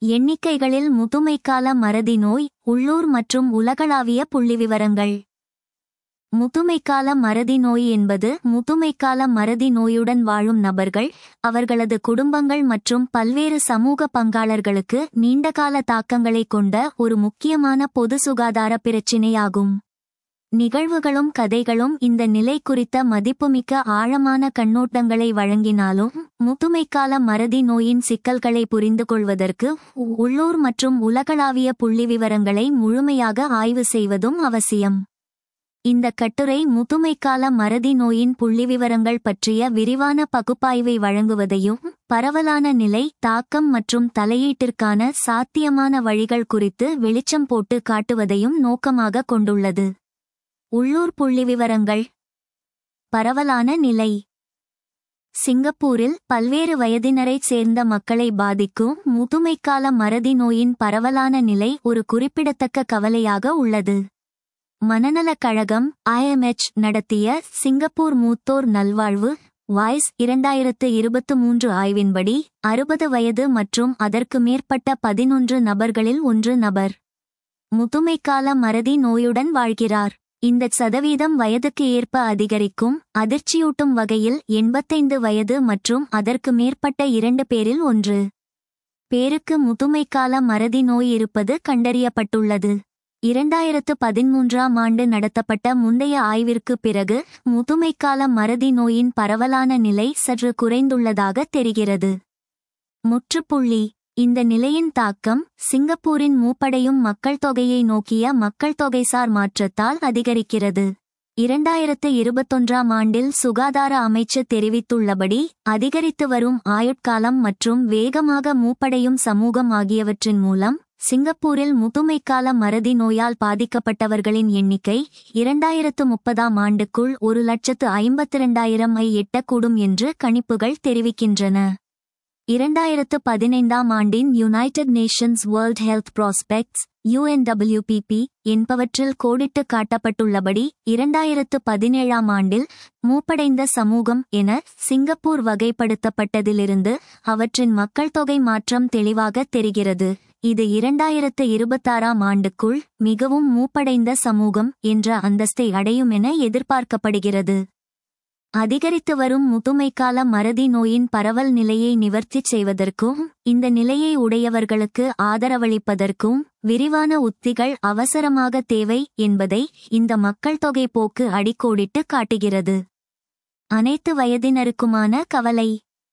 எண்ணிக்கைகளில் முதுமைக்கால மறதி நோய் உள்ளூர் மற்றும் உலகளாவிய புள்ளிவிவரங்கள் முதுமைக்கால மறதி நோய் என்பது முதுமைக்கால மறதி நோயுடன் வாழும் நபர்கள் அவர்களது குடும்பங்கள் மற்றும் பல்வேறு சமூக பங்காளர்களுக்கு நீண்டகால தாக்கங்களை கொண்ட ஒரு முக்கியமான பொது சுகாதார பிரச்சினையாகும் நிகழ்வுகளும் கதைகளும் இந்த நிலை குறித்த மதிப்புமிக்க ஆழமான கண்ணோட்டங்களை வழங்கினாலும் முதுமைக்கால மறதி நோயின் சிக்கல்களை புரிந்து கொள்வதற்கு உள்ளூர் மற்றும் உலகளாவிய புள்ளிவிவரங்களை முழுமையாக ஆய்வு செய்வதும் அவசியம் இந்த கட்டுரை முதுமைக்கால மறதி நோயின் புள்ளிவிவரங்கள் பற்றிய விரிவான பகுப்பாய்வை வழங்குவதையும் பரவலான நிலை தாக்கம் மற்றும் தலையீட்டிற்கான சாத்தியமான வழிகள் குறித்து வெளிச்சம் போட்டு காட்டுவதையும் நோக்கமாக கொண்டுள்ளது உள்ளூர் புள்ளிவிவரங்கள் பரவலான நிலை சிங்கப்பூரில் பல்வேறு வயதினரைச் சேர்ந்த மக்களை பாதிக்கும் முதுமைக்கால மறதி நோயின் பரவலான நிலை ஒரு குறிப்பிடத்தக்க கவலையாக உள்ளது மனநலக் கழகம் ஐஎம்எச் நடத்திய சிங்கப்பூர் மூத்தோர் நல்வாழ்வு வாய்ஸ் இரண்டாயிரத்து இருபத்து மூன்று ஆய்வின்படி அறுபது வயது மற்றும் அதற்கு மேற்பட்ட பதினொன்று நபர்களில் ஒன்று நபர் முதுமைக்கால மறதி நோயுடன் வாழ்கிறார் இந்த சதவீதம் வயதுக்கு ஏற்ப அதிகரிக்கும் அதிர்ச்சியூட்டும் வகையில் எண்பத்தைந்து வயது மற்றும் அதற்கு மேற்பட்ட இரண்டு பேரில் ஒன்று பேருக்கு முதுமைக்கால மறதி நோய் இருப்பது கண்டறியப்பட்டுள்ளது இரண்டாயிரத்து பதிமூன்றாம் ஆண்டு நடத்தப்பட்ட முந்தைய ஆய்விற்கு பிறகு முதுமைக்கால மறதி நோயின் பரவலான நிலை சற்று குறைந்துள்ளதாக தெரிகிறது முற்றுப்புள்ளி இந்த நிலையின் தாக்கம் சிங்கப்பூரின் மூப்படையும் மக்கள் தொகையை நோக்கிய மக்கள் தொகைசார் மாற்றத்தால் அதிகரிக்கிறது இரண்டாயிரத்து இருபத்தொன்றாம் ஆண்டில் சுகாதார அமைச்சு தெரிவித்துள்ளபடி அதிகரித்து வரும் ஆயுட்காலம் மற்றும் வேகமாக மூப்படையும் சமூகம் ஆகியவற்றின் மூலம் சிங்கப்பூரில் முதுமைக்கால மறதி நோயால் பாதிக்கப்பட்டவர்களின் எண்ணிக்கை இரண்டாயிரத்து முப்பதாம் ஆண்டுக்குள் ஒரு லட்சத்து ஐம்பத்திரண்டாயிரம் ஐ எட்டக்கூடும் என்று கணிப்புகள் தெரிவிக்கின்றன இரண்டாயிரத்து பதினைந்தாம் ஆண்டின் united nations world health prospects UNWPP என்பவற்றில் கோடிட்டு காட்டப்பட்டுள்ளபடி இரண்டாயிரத்து பதினேழாம் ஆண்டில் மூப்படைந்த சமூகம் என சிங்கப்பூர் வகைப்படுத்தப்பட்டதிலிருந்து அவற்றின் மக்கள் தொகை மாற்றம் தெளிவாக தெரிகிறது இது இரண்டாயிரத்து இருபத்தாறாம் ஆண்டுக்குள் மிகவும் மூப்படைந்த சமூகம் என்ற அந்தஸ்தை அடையும் என எதிர்பார்க்கப்படுகிறது அதிகரித்து வரும் முதுமைக்கால மறதி நோயின் பரவல் நிலையை நிவர்த்திச் செய்வதற்கும் இந்த நிலையை உடையவர்களுக்கு ஆதரவளிப்பதற்கும் விரிவான உத்திகள் அவசரமாக தேவை என்பதை இந்த மக்கள் தொகை போக்கு அடிக்கோடிட்டு காட்டுகிறது அனைத்து வயதினருக்குமான கவலை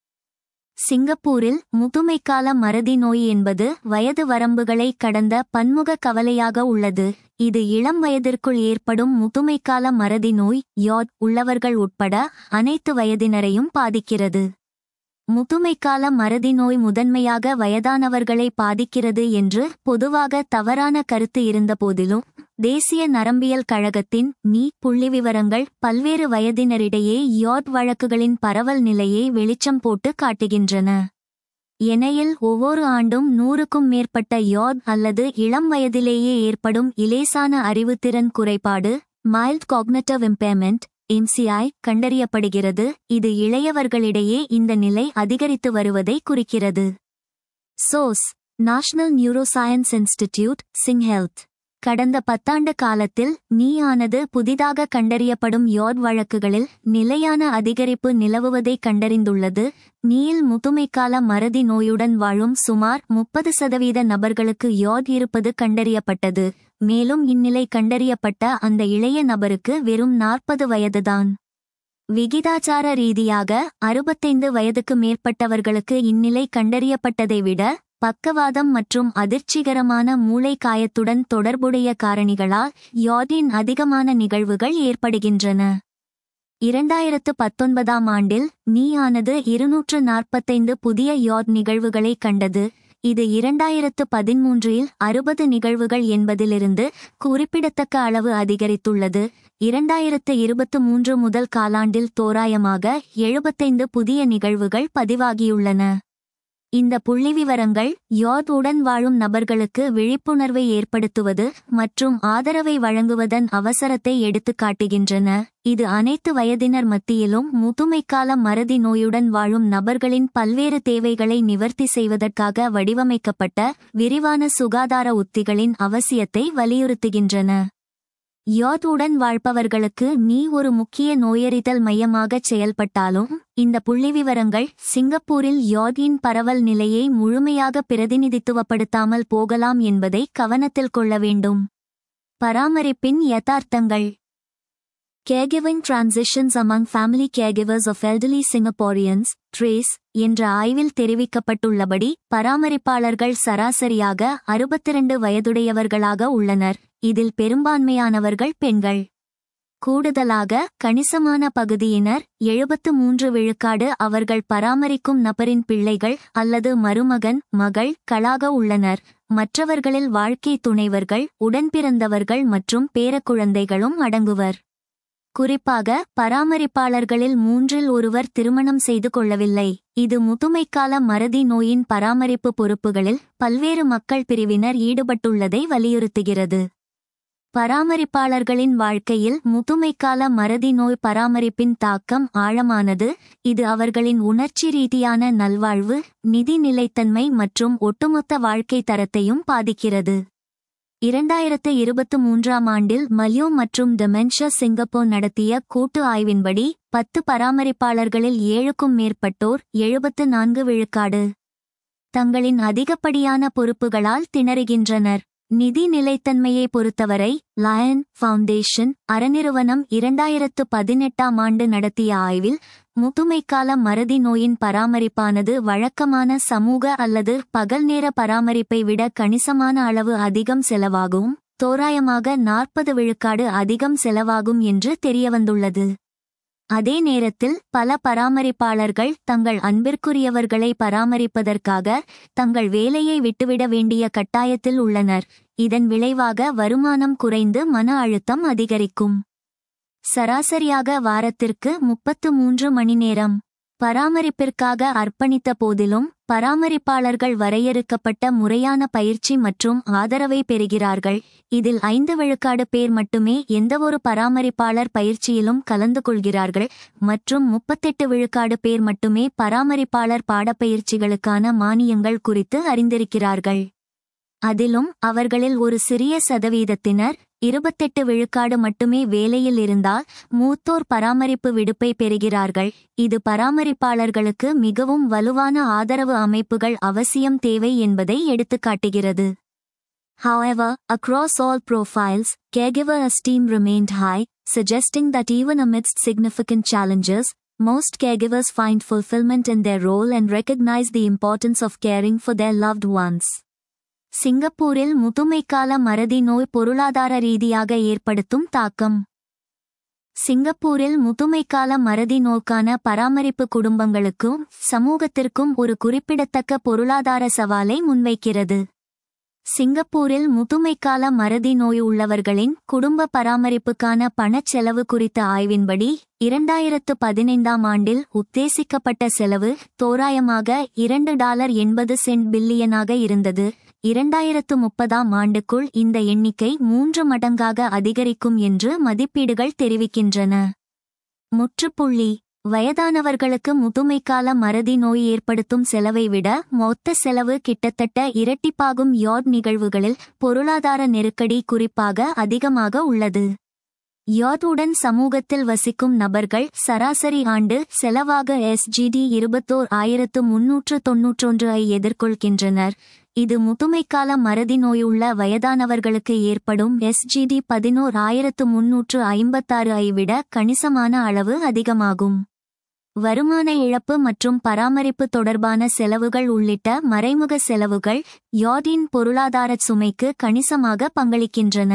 சிங்கப்பூரில் முதுமைக்கால மறதி நோய் என்பது வயது வரம்புகளை கடந்த பன்முக கவலையாக உள்ளது இது இளம் வயதிற்குள் ஏற்படும் முதுமைக்கால மறதி நோய் யாட் உள்ளவர்கள் உட்பட அனைத்து வயதினரையும் பாதிக்கிறது முதுமைக்கால மறதி நோய் முதன்மையாக வயதானவர்களை பாதிக்கிறது என்று பொதுவாக தவறான கருத்து இருந்தபோதிலும் தேசிய நரம்பியல் கழகத்தின் நீ புள்ளிவிவரங்கள் பல்வேறு வயதினரிடையே யாட் வழக்குகளின் பரவல் நிலையை வெளிச்சம் போட்டு காட்டுகின்றன எனையில் ஒவ்வொரு ஆண்டும் நூறுக்கும் மேற்பட்ட யாட் அல்லது இளம் வயதிலேயே ஏற்படும் இலேசான அறிவுத்திறன் குறைபாடு மைல்ட் காக்னட்டிவ் இம்பேர்மெண்ட் எம்சிஐ கண்டறியப்படுகிறது இது இளையவர்களிடையே இந்த நிலை அதிகரித்து வருவதை குறிக்கிறது சோஸ் நேஷனல் நியூரோசயன்ஸ் இன்ஸ்டிடியூட் சிங் ஹெல்த் கடந்த பத்தாண்டு காலத்தில் நீ ஆனது புதிதாக கண்டறியப்படும் யோட் வழக்குகளில் நிலையான அதிகரிப்பு நிலவுவதை கண்டறிந்துள்ளது நீல் முதுமைக்கால மறதி நோயுடன் வாழும் சுமார் முப்பது சதவீத நபர்களுக்கு யோட் இருப்பது கண்டறியப்பட்டது மேலும் இந்நிலை கண்டறியப்பட்ட அந்த இளைய நபருக்கு வெறும் நாற்பது வயதுதான் விகிதாச்சார ரீதியாக அறுபத்தைந்து வயதுக்கு மேற்பட்டவர்களுக்கு இந்நிலை கண்டறியப்பட்டதை விட பக்கவாதம் மற்றும் அதிர்ச்சிகரமான மூளை காயத்துடன் தொடர்புடைய காரணிகளால் யாடின் அதிகமான நிகழ்வுகள் ஏற்படுகின்றன இரண்டாயிரத்து பத்தொன்பதாம் ஆண்டில் நீ ஆனது இருநூற்று நாற்பத்தைந்து புதிய யாட் நிகழ்வுகளை கண்டது இது இரண்டாயிரத்து பதிமூன்றில் அறுபது நிகழ்வுகள் என்பதிலிருந்து குறிப்பிடத்தக்க அளவு அதிகரித்துள்ளது இரண்டாயிரத்து இருபத்து மூன்று முதல் காலாண்டில் தோராயமாக எழுபத்தைந்து புதிய நிகழ்வுகள் பதிவாகியுள்ளன இந்த புள்ளிவிவரங்கள் யோத் உடன் வாழும் நபர்களுக்கு விழிப்புணர்வை ஏற்படுத்துவது மற்றும் ஆதரவை வழங்குவதன் அவசரத்தை எடுத்துக் காட்டுகின்றன இது அனைத்து வயதினர் மத்தியிலும் முதுமைக்கால மறதி நோயுடன் வாழும் நபர்களின் பல்வேறு தேவைகளை நிவர்த்தி செய்வதற்காக வடிவமைக்கப்பட்ட விரிவான சுகாதார உத்திகளின் அவசியத்தை வலியுறுத்துகின்றன யோத் உடன் வாழ்பவர்களுக்கு நீ ஒரு முக்கிய நோயறிதல் மையமாகச் செயல்பட்டாலும் இந்த புள்ளிவிவரங்கள் சிங்கப்பூரில் யோதின் பரவல் நிலையை முழுமையாக பிரதிநிதித்துவப்படுத்தாமல் போகலாம் என்பதை கவனத்தில் கொள்ள வேண்டும் பராமரிப்பின் யதார்த்தங்கள் Caregiving Transitions Among Family Caregivers of Elderly Singaporeans, TRACE, என்ற ஆய்வில் தெரிவிக்கப்பட்டுள்ளபடி பராமரிப்பாளர்கள் சராசரியாக அறுபத்திரண்டு வயதுடையவர்களாக உள்ளனர் இதில் பெரும்பான்மையானவர்கள் பெண்கள் கூடுதலாக கணிசமான பகுதியினர் எழுபத்து மூன்று விழுக்காடு அவர்கள் பராமரிக்கும் நபரின் பிள்ளைகள் அல்லது மருமகன் மகள் களாக உள்ளனர் மற்றவர்களில் வாழ்க்கை துணைவர்கள் உடன்பிறந்தவர்கள் மற்றும் பேரக்குழந்தைகளும் அடங்குவர் குறிப்பாக பராமரிப்பாளர்களில் மூன்றில் ஒருவர் திருமணம் செய்து கொள்ளவில்லை இது முதுமைக்கால மறதி நோயின் பராமரிப்பு பொறுப்புகளில் பல்வேறு மக்கள் பிரிவினர் ஈடுபட்டுள்ளதை வலியுறுத்துகிறது பராமரிப்பாளர்களின் வாழ்க்கையில் முதுமைக்கால மறதி நோய் பராமரிப்பின் தாக்கம் ஆழமானது இது அவர்களின் உணர்ச்சி ரீதியான நல்வாழ்வு நிதி நிலைத்தன்மை மற்றும் ஒட்டுமொத்த வாழ்க்கை தரத்தையும் பாதிக்கிறது இரண்டாயிரத்து இருபத்து மூன்றாம் ஆண்டில் மல்யோ மற்றும் டெமென்ஷா சிங்கப்பூர் நடத்திய கூட்டு ஆய்வின்படி பத்து பராமரிப்பாளர்களில் ஏழுக்கும் மேற்பட்டோர் எழுபத்து நான்கு விழுக்காடு தங்களின் அதிகப்படியான பொறுப்புகளால் திணறுகின்றனர் நிதி நிலைத்தன்மையை பொறுத்தவரை லயன் ஃபவுண்டேஷன் அறநிறுவனம் இரண்டாயிரத்து பதினெட்டாம் ஆண்டு நடத்திய ஆய்வில் முதுமைக்கால மறதி நோயின் பராமரிப்பானது வழக்கமான சமூக அல்லது பகல் நேர பராமரிப்பை விட கணிசமான அளவு அதிகம் செலவாகும் தோராயமாக நாற்பது விழுக்காடு அதிகம் செலவாகும் என்று தெரியவந்துள்ளது அதே நேரத்தில் பல பராமரிப்பாளர்கள் தங்கள் அன்பிற்குரியவர்களை பராமரிப்பதற்காக தங்கள் வேலையை விட்டுவிட வேண்டிய கட்டாயத்தில் உள்ளனர் இதன் விளைவாக வருமானம் குறைந்து மன அழுத்தம் அதிகரிக்கும் சராசரியாக வாரத்திற்கு முப்பத்து மூன்று மணி நேரம் பராமரிப்பிற்காக அர்ப்பணித்த போதிலும் பராமரிப்பாளர்கள் வரையறுக்கப்பட்ட முறையான பயிற்சி மற்றும் ஆதரவை பெறுகிறார்கள் இதில் ஐந்து விழுக்காடு பேர் மட்டுமே எந்தவொரு பராமரிப்பாளர் பயிற்சியிலும் கலந்து கொள்கிறார்கள் மற்றும் முப்பத்தெட்டு விழுக்காடு பேர் மட்டுமே பராமரிப்பாளர் பாடப்பயிற்சிகளுக்கான மானியங்கள் குறித்து அறிந்திருக்கிறார்கள் அதிலும் அவர்களில் ஒரு சிறிய சதவீதத்தினர் இருபத்தெட்டு விழுக்காடு மட்டுமே வேலையில் இருந்தால் மூத்தோர் பராமரிப்பு விடுப்பை பெறுகிறார்கள் இது பராமரிப்பாளர்களுக்கு மிகவும் வலுவான ஆதரவு அமைப்புகள் அவசியம் தேவை என்பதை எடுத்துக்காட்டுகிறது However, across all profiles, caregiver esteem remained high, suggesting that even amidst significant challenges, most caregivers find fulfillment in their role and recognize the importance of caring for their loved ones. சிங்கப்பூரில் முதுமைக்கால மறதி நோய் பொருளாதார ரீதியாக ஏற்படுத்தும் தாக்கம் சிங்கப்பூரில் முதுமைக்கால மறதி நோய்க்கான பராமரிப்பு குடும்பங்களுக்கும் சமூகத்திற்கும் ஒரு குறிப்பிடத்தக்க பொருளாதார சவாலை முன்வைக்கிறது சிங்கப்பூரில் முதுமைக்கால மறதி நோய் உள்ளவர்களின் குடும்ப பராமரிப்புக்கான பணச் செலவு குறித்த ஆய்வின்படி இரண்டாயிரத்து பதினைந்தாம் ஆண்டில் உத்தேசிக்கப்பட்ட செலவு தோராயமாக இரண்டு டாலர் எண்பது சென்ட் பில்லியனாக இருந்தது இரண்டாயிரத்து முப்பதாம் ஆண்டுக்குள் இந்த எண்ணிக்கை மூன்று மடங்காக அதிகரிக்கும் என்று மதிப்பீடுகள் தெரிவிக்கின்றன முற்றுப்புள்ளி வயதானவர்களுக்கு முதுமைக்கால மறதி நோய் ஏற்படுத்தும் செலவை விட மொத்த செலவு கிட்டத்தட்ட இரட்டிப்பாகும் யார்ட் நிகழ்வுகளில் பொருளாதார நெருக்கடி குறிப்பாக அதிகமாக உள்ளது யார்டுடன் சமூகத்தில் வசிக்கும் நபர்கள் சராசரி ஆண்டு செலவாக எஸ்ஜிடி இருபத்தோர் ஆயிரத்து முன்னூற்று தொன்னூற்றொன்று ஐ எதிர்கொள்கின்றனர் இது முதுமைக்கால மறதி நோயுள்ள வயதானவர்களுக்கு ஏற்படும் எஸ்ஜிடி பதினோர் ஆயிரத்து முன்னூற்று ஐம்பத்தாறு ஐ விட கணிசமான அளவு அதிகமாகும் வருமான இழப்பு மற்றும் பராமரிப்பு தொடர்பான செலவுகள் உள்ளிட்ட மறைமுக செலவுகள் யார்டின் பொருளாதார சுமைக்கு கணிசமாக பங்களிக்கின்றன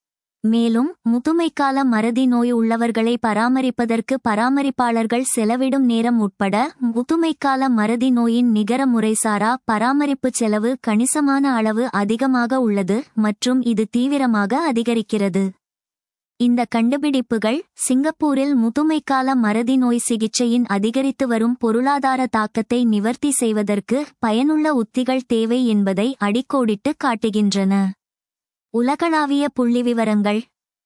மேலும் முதுமைக்கால மறதி நோய் உள்ளவர்களை பராமரிப்பதற்கு பராமரிப்பாளர்கள் செலவிடும் நேரம் உட்பட முதுமைக்கால மறதி நோயின் நிகர முறைசாரா பராமரிப்பு செலவு கணிசமான அளவு அதிகமாக உள்ளது மற்றும் இது தீவிரமாக அதிகரிக்கிறது இந்த கண்டுபிடிப்புகள் சிங்கப்பூரில் முதுமைக்கால மறதி நோய் சிகிச்சையின் அதிகரித்து வரும் பொருளாதார தாக்கத்தை நிவர்த்தி செய்வதற்கு பயனுள்ள உத்திகள் தேவை என்பதை அடிக்கோடிட்டு காட்டுகின்றன உலகளாவிய புள்ளிவிவரங்கள்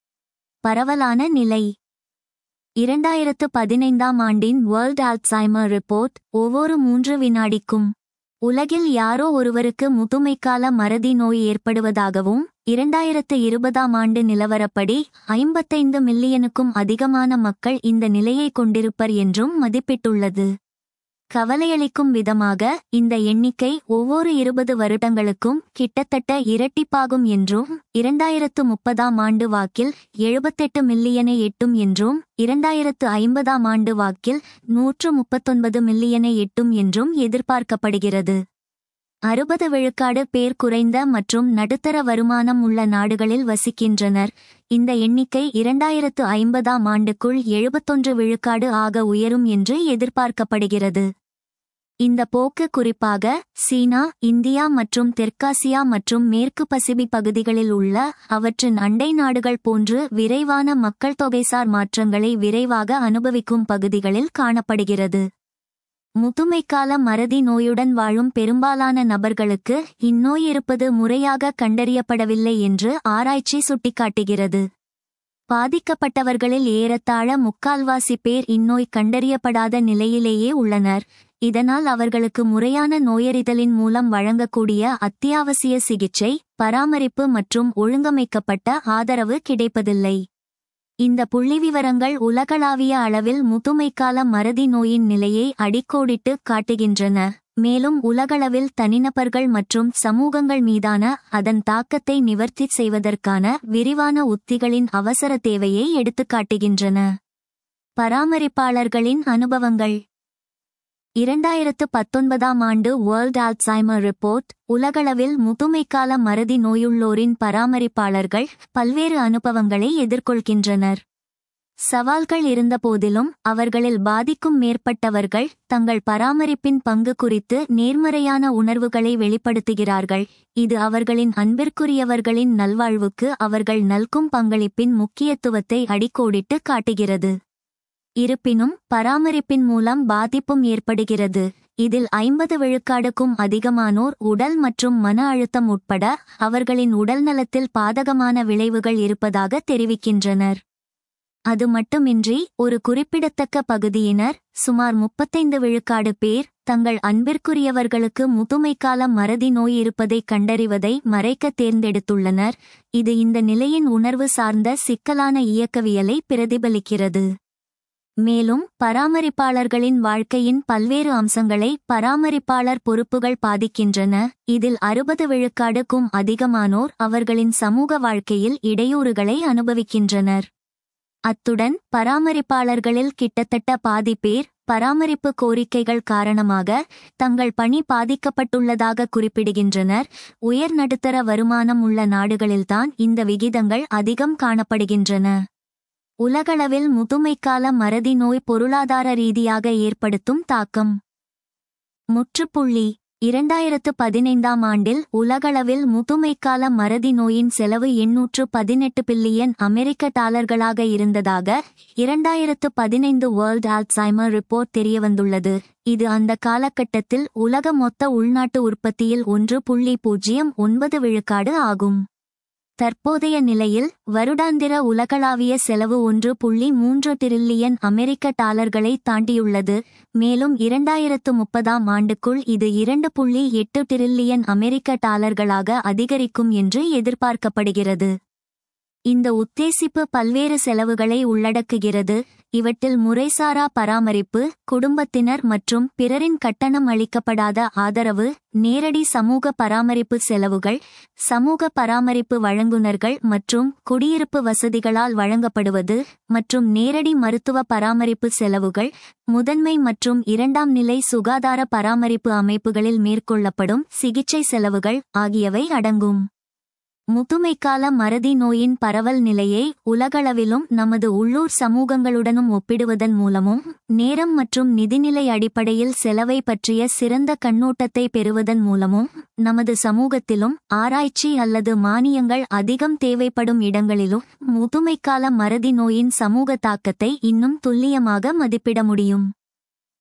பரவலான நிலை இரண்டாயிரத்து பதினைந்தாம் ஆண்டின் வேர்ல்ட் ஆல்சைமர் ரிப்போர்ட் ஒவ்வொரு மூன்று வினாடிக்கும் உலகில் யாரோ ஒருவருக்கு முதுமைக்கால மறதி நோய் ஏற்படுவதாகவும் இரண்டாயிரத்து இருபதாம் ஆண்டு நிலவரப்படி ஐம்பத்தைந்து மில்லியனுக்கும் அதிகமான மக்கள் இந்த நிலையை கொண்டிருப்பர் என்றும் மதிப்பிட்டுள்ளது கவலையளிக்கும் விதமாக இந்த எண்ணிக்கை ஒவ்வொரு இருபது வருடங்களுக்கும் கிட்டத்தட்ட இரட்டிப்பாகும் என்றும் இரண்டாயிரத்து முப்பதாம் ஆண்டு வாக்கில் எழுபத்தெட்டு மில்லியனை எட்டும் என்றும் இரண்டாயிரத்து ஐம்பதாம் ஆண்டு வாக்கில் நூற்று முப்பத்தொன்பது மில்லியனை எட்டும் என்றும் எதிர்பார்க்கப்படுகிறது அறுபது விழுக்காடு பேர் குறைந்த மற்றும் நடுத்தர வருமானம் உள்ள நாடுகளில் வசிக்கின்றனர் இந்த எண்ணிக்கை இரண்டாயிரத்து ஐம்பதாம் ஆண்டுக்குள் எழுபத்தொன்று விழுக்காடு ஆக உயரும் என்று எதிர்பார்க்கப்படுகிறது இந்த போக்கு குறிப்பாக சீனா இந்தியா மற்றும் தெற்காசியா மற்றும் மேற்கு பசிபிக் பகுதிகளில் உள்ள அவற்றின் அண்டை நாடுகள் போன்று விரைவான மக்கள் தொகைசார் மாற்றங்களை விரைவாக அனுபவிக்கும் பகுதிகளில் காணப்படுகிறது முதுமைக்கால மறதி நோயுடன் வாழும் பெரும்பாலான நபர்களுக்கு இந்நோய் இருப்பது முறையாக கண்டறியப்படவில்லை என்று ஆராய்ச்சி சுட்டிக்காட்டுகிறது பாதிக்கப்பட்டவர்களில் ஏறத்தாழ முக்கால்வாசி பேர் இந்நோய் கண்டறியப்படாத நிலையிலேயே உள்ளனர் இதனால் அவர்களுக்கு முறையான நோயறிதலின் மூலம் வழங்கக்கூடிய அத்தியாவசிய சிகிச்சை பராமரிப்பு மற்றும் ஒழுங்கமைக்கப்பட்ட ஆதரவு கிடைப்பதில்லை இந்த புள்ளிவிவரங்கள் உலகளாவிய அளவில் முதுமைக்கால மறதி நோயின் நிலையை அடிக்கோடிட்டு காட்டுகின்றன மேலும் உலகளவில் தனிநபர்கள் மற்றும் சமூகங்கள் மீதான அதன் தாக்கத்தை நிவர்த்தி செய்வதற்கான விரிவான உத்திகளின் அவசர தேவையை எடுத்துக்காட்டுகின்றன பராமரிப்பாளர்களின் அனுபவங்கள் இரண்டாயிரத்து பத்தொன்பதாம் ஆண்டு வேர்ல்ட் ஆல்சைமர் ரிப்போர்ட் உலகளவில் முதுமைக்கால மறதி நோயுள்ளோரின் பராமரிப்பாளர்கள் பல்வேறு அனுபவங்களை எதிர்கொள்கின்றனர் சவால்கள் இருந்தபோதிலும் அவர்களில் பாதிக்கும் மேற்பட்டவர்கள் தங்கள் பராமரிப்பின் பங்கு குறித்து நேர்மறையான உணர்வுகளை வெளிப்படுத்துகிறார்கள் இது அவர்களின் அன்பிற்குரியவர்களின் நல்வாழ்வுக்கு அவர்கள் நல்கும் பங்களிப்பின் முக்கியத்துவத்தை அடிக்கோடிட்டு காட்டுகிறது இருப்பினும் பராமரிப்பின் மூலம் பாதிப்பும் ஏற்படுகிறது இதில் ஐம்பது விழுக்காடுக்கும் அதிகமானோர் உடல் மற்றும் மன அழுத்தம் உட்பட அவர்களின் உடல்நலத்தில் பாதகமான விளைவுகள் இருப்பதாக தெரிவிக்கின்றனர் அது மட்டுமின்றி ஒரு குறிப்பிடத்தக்க பகுதியினர் சுமார் முப்பத்தைந்து விழுக்காடு பேர் தங்கள் அன்பிற்குரியவர்களுக்கு முதுமைக்கால மறதி நோய் இருப்பதை கண்டறிவதை மறைக்க தேர்ந்தெடுத்துள்ளனர் இது இந்த நிலையின் உணர்வு சார்ந்த சிக்கலான இயக்கவியலை பிரதிபலிக்கிறது மேலும் பராமரிப்பாளர்களின் வாழ்க்கையின் பல்வேறு அம்சங்களை பராமரிப்பாளர் பொறுப்புகள் பாதிக்கின்றன இதில் அறுபது விழுக்காடுக்கும் அதிகமானோர் அவர்களின் சமூக வாழ்க்கையில் இடையூறுகளை அனுபவிக்கின்றனர் அத்துடன் பராமரிப்பாளர்களில் கிட்டத்தட்ட பாதி பேர் பராமரிப்பு கோரிக்கைகள் காரணமாக தங்கள் பணி பாதிக்கப்பட்டுள்ளதாக குறிப்பிடுகின்றனர் உயர் நடுத்தர வருமானம் உள்ள நாடுகளில்தான் இந்த விகிதங்கள் அதிகம் காணப்படுகின்றன உலகளவில் முதுமைக்கால மறதி நோய் பொருளாதார ரீதியாக ஏற்படுத்தும் தாக்கம் முற்றுப்புள்ளி இரண்டாயிரத்து பதினைந்தாம் ஆண்டில் உலகளவில் முதுமைக்கால மறதி நோயின் செலவு எண்ணூற்று பதினெட்டு பில்லியன் அமெரிக்க டாலர்களாக இருந்ததாக இரண்டாயிரத்து பதினைந்து வேர்ல்ட் ஆல்சைமர் ரிப்போர்ட் தெரியவந்துள்ளது இது அந்த காலகட்டத்தில் உலக மொத்த உள்நாட்டு உற்பத்தியில் ஒன்று புள்ளி பூஜ்ஜியம் ஒன்பது விழுக்காடு ஆகும் தற்போதைய நிலையில் வருடாந்திர உலகளாவிய செலவு ஒன்று புள்ளி மூன்று டிரில்லியன் அமெரிக்க டாலர்களை தாண்டியுள்ளது மேலும் இரண்டாயிரத்து முப்பதாம் ஆண்டுக்குள் இது இரண்டு புள்ளி எட்டு டிரில்லியன் அமெரிக்க டாலர்களாக அதிகரிக்கும் என்று எதிர்பார்க்கப்படுகிறது இந்த உத்தேசிப்பு பல்வேறு செலவுகளை உள்ளடக்குகிறது இவற்றில் முறைசாரா பராமரிப்பு குடும்பத்தினர் மற்றும் பிறரின் கட்டணம் அளிக்கப்படாத ஆதரவு நேரடி சமூக பராமரிப்பு செலவுகள் சமூக பராமரிப்பு வழங்குனர்கள் மற்றும் குடியிருப்பு வசதிகளால் வழங்கப்படுவது மற்றும் நேரடி மருத்துவ பராமரிப்பு செலவுகள் முதன்மை மற்றும் இரண்டாம் நிலை சுகாதார பராமரிப்பு அமைப்புகளில் மேற்கொள்ளப்படும் சிகிச்சை செலவுகள் ஆகியவை அடங்கும் முதுமைக்கால மறதி நோயின் பரவல் நிலையை உலகளவிலும் நமது உள்ளூர் சமூகங்களுடனும் ஒப்பிடுவதன் மூலமும் நேரம் மற்றும் நிதிநிலை அடிப்படையில் செலவை பற்றிய சிறந்த கண்ணோட்டத்தை பெறுவதன் மூலமும் நமது சமூகத்திலும் ஆராய்ச்சி அல்லது மானியங்கள் அதிகம் தேவைப்படும் இடங்களிலும் முதுமைக்கால மறதி நோயின் சமூக தாக்கத்தை இன்னும் துல்லியமாக மதிப்பிட முடியும்